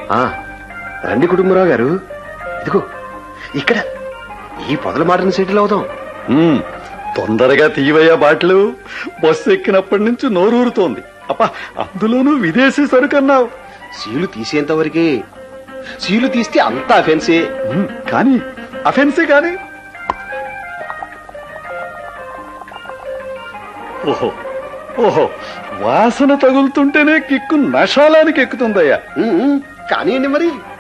ఆ, రండి కుటుంబరావు గారు ఇదిగో ఇక్కడ ఈ పొదల మాటను సెటిల్ అవుదాం ఉమ్, తొందరగా తీవయ్యా బాటలు బస్సు ఎక్కినప్పటి నుంచి నోరూరుతోంది అప్ప అందులోనూ విదేశీ సరుకన్నావు సీలు తీసేంత వరకే సీలు తీస్తే అంతా ఫెన్సే ఉమ్, కానీ అఫెన్సే కానీ ఓహో ఓహో వాసన తగులుతుంటేనే కిక్కు నషాలానికి ఎక్కుతుందయ్యా ఉమ్, ఉమ్, కానివ్వండి మరి